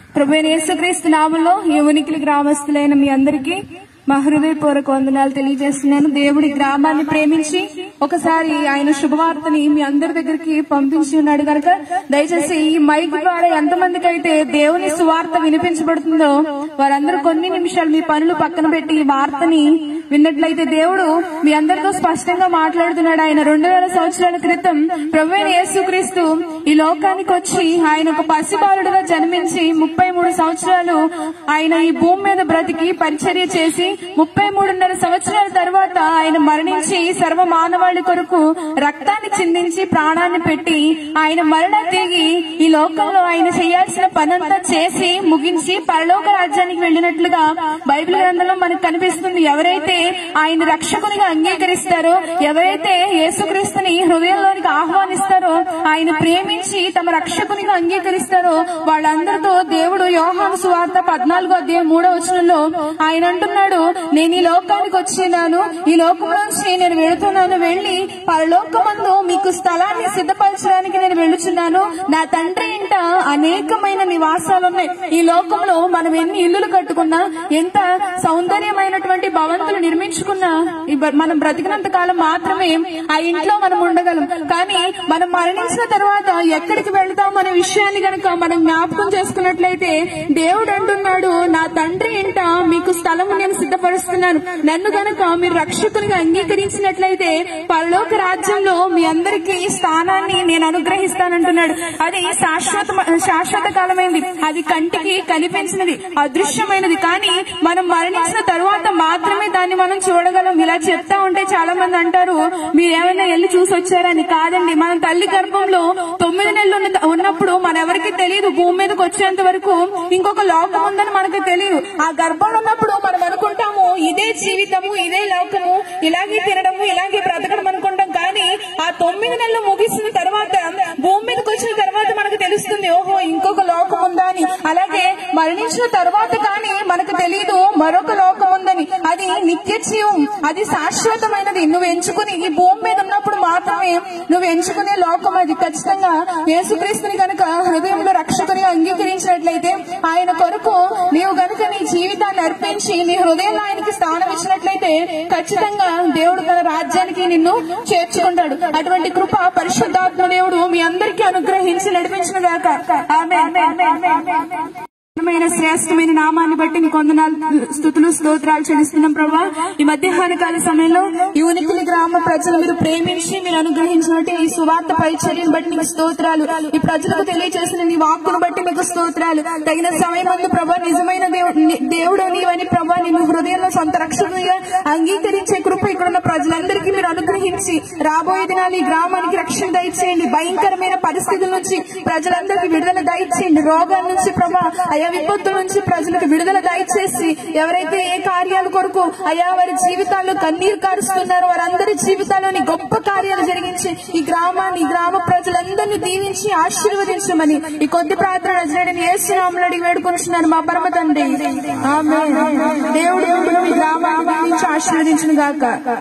ప్రభు అయిన యేసుక్రీస్తు నామంలో ఈ ఉనికిలి గ్రామస్తులైన మీ అందరికీ మా హృదయపూర్వక వందనాలు తెలియజేస్తున్నాను దేవుడి గ్రామాన్ని ప్రేమించి ఒకసారి ఆయన శుభవార్తని మీ అందరి దగ్గరికి పంపించి ఉన్నాడు కనుక దయచేసి ఈ మైక్ ద్వారా ఎంతమందికి అయితే దేవుని సువార్త వినిపించబడుతుందో వారందరూ కొన్ని నిమిషాలు మీ పనులు పక్కన పెట్టి ఈ వార్తని విన్నట్లయితే దేవుడు మీ అందరితో స్పష్టంగా మాట్లాడుతున్నాడు ఆయన రెండు వేల సంవత్సరాల క్రితం ప్రభు అయిన యేసుక్రీస్తు ఈ లోకానికి వచ్చి ఆయన ఒక పసిబాలుడుగా జన్మించి ముప్పై మూడు సంవత్సరాలు ఆయన ఈ భూమి మీద బ్రతికి పరిచర్య చేసి ముప్పై మూడున్నర సంవత్సరాల తర్వాత ఆయన మరణించి సర్వ మానవాళి కొరకు రక్తాన్ని చిందించి ప్రాణాన్ని పెట్టి ఆయన మరణ తిరిగి ఈ లోకంలో ఆయన చేయాల్సిన పనంతా చేసి ముగించి పరలోక రాజ్యానికి వెళ్ళినట్లుగా బైబిల్ గ్రంథంలో మనకు కనిపిస్తుంది ఎవరైతే ఆయన రక్షకునిగా అంగీకరిస్తారో ఎవరైతే యేసుక్రీస్తుని హృదయంలోనికి ఆహ్వానిస్తారో ఆయన ప్రేమించి తమ రక్షకునిగా అంగీకరిస్తారో వాళ్ళందరితో దేవుడు యోహాను సువార్త పద్నాలుగో అధ్యాయం మూడో వచనంలో ఆయన అంటున్నాడు నేను ఈ లోకానికి వచ్చినాను ఈ లోకంలోంచి నేను వెళుతున్నాను వెళ్లి పరలోకమందు మీకు స్థలాన్ని సిద్ధపరచడానికి నేను వెళుచున్నాను నా తండ్రి ఇంట అనేకమైన నివాసాలున్నాయి ఈ లోకంలో మనం ఎన్ని ఇల్లులు కట్టుకున్నా ఎంత సౌందర్యమైనటువంటి భవంతులు నిర్మించుకున్నా ఈ బ- మనం బ్రతికినంత కాలం మాత్రమే ఆ ఇంట్లో మనం ఉండగలం కానీ మనం మరణించిన తర్వాత ఎక్కడికి వెళ్తాం అనే విషయాన్ని గనక మనం జ్ఞాపకం చేసుకున్నట్లయితే దేవుడు అంటున్నాడు నా తండ్రి ఇంట మీకు స్థలము నేను సిద్ధపరుస్తున్నాను నన్ను గనక మీరు రక్షకునిగా అంగీకరించినట్లయితే పరలోక రాజ్యంలో మీ అందరికీ స్థానాన్ని నేను అనుగ్రహిస్తానంటున్నాడు అది శాశ్వత శాశ్వత కాలమైనది అది కంటికి కనిపించినది అదృశ్యమైనది కానీ మనం మరణించిన తరువాత మాత్రమే దాన్ని మనం చూడగలం ఇలా చెప్తా ఉంటే చాలా మంది అంటారు మీరేమైనా వెళ్ళి చూసి వచ్చారని కాదండి మనం తల్లి గర్భంలో తొమ్మిది నెలలు ఉన్న- ఉన్నప్పుడు మనెవరికి తెలియదు భూమి మీదకి వచ్చేంత వరకు ఇంకొక లోకం ఉందని మనకు తెలియదు ఆ గర్భంలో ఉన్నప్పుడు మనం అనుకుంటాము ఇదే జీవితము ఇదే లోకము ఇలాగే తినడము ఇలాగే బ్రతకడం అనుకుంటాం కానీ ఆ తొమ్మిది నెలలు ముగిసిన తర్వాత భూమి మీదకి వచ్చిన తర్వాత మనకు తెలుస్తుంది ఓహో ఇంకొక లోకం ఉందా అని అలాగే మరణించిన తర్వాత కానీ మనకు తెలియదు మరొక లోకం ఉందని అది నిత్య జీవం అది శాశ్వతమైనది నువ్వు ఎంచుకుని ఈ భూమి మీద ఉన్నప్పుడు మాత్రమే నువ్వు ఎంచుకునే లోకం అది ఖచ్చితంగా యేసుక్రీస్తుని గనక హృదయంలో రక్షకుని అంగీకరించినట్లయితే ఆయన కొరకు నీవు గనుక నీ జీవితాన్ని అర్పించి నీ హృదయంలో ఆయనకి స్థానం ఇచ్చినట్లయితే ఖచ్చితంగా దేవుడు తన రాజ్యానికి నిన్ను చేర్చుకుంటాడు అటువంటి కృప పరిశుద్ధాత్మ దేవుడు మీ అందరికీ అనుగ్రహించి నడిపించిన గాక మైన శ్రేష్టమైన నామాన్ని బట్టి నీకు వందనాలు స్థుతులు స్తోత్రాలు చెల్లిస్తున్నాం ప్రభా ఈ మధ్యాహ్న కాల సమయంలో ఈ ఉనికిలి గ్రామ ప్రజలు మీరు ప్రేమించి మీరు అనుగ్రహించినట్టు ఈ సువార్త పరిచర్యను బట్టి నీకు స్తోత్రాలు ఈ ప్రజలకు తెలియజేసిన నీ వాక్కును బట్టి నీకు స్తోత్రాలు తగిన సమయం ముందు ప్రభా నిజమైన దేవు- ని- దేవుడు నీవని ప్రభా నిన్ను హృదయంలో సొంత రక్షకునిగా అంగీకరించే కృప ఇక్కడున్న ప్రజలందరికీ మీరు అనుగ్రహించి రాబోయే దినాలు ఈ గ్రామానికి రక్షణ దయచేయండి భయంకరమైన పరిస్థితుల నుంచి ప్రజలందరికీ విడుదల దయచేయండి రోగాల నుంచి ప్రభా అయా విపత్తుల నుంచి ప్రజలకు విడుదల దయచేసి ఎవరైతే ఏ కార్యాల కొరకు అయా వారి జీవితాల్లో కన్నీరు కారుస్తున్నారో వారందరి జీవితాల్లోని గొప్ప కార్యాలు జరిగించి ఈ గ్రామాన్ని ఈ గ్రామ ప్రజలందరినీ దీవించి ఆశీర్వదించమని ఈ కొద్ది ప్రార్థన నజరేడని ఏసునామలు అడిగి వేడుకొనిచున్నాను మా పరమ తండ్రి ఆమేన్. దేవుడు దేవుడు మీ గ్రామాన్ని దీవించి ఆశీర్వదించును గాక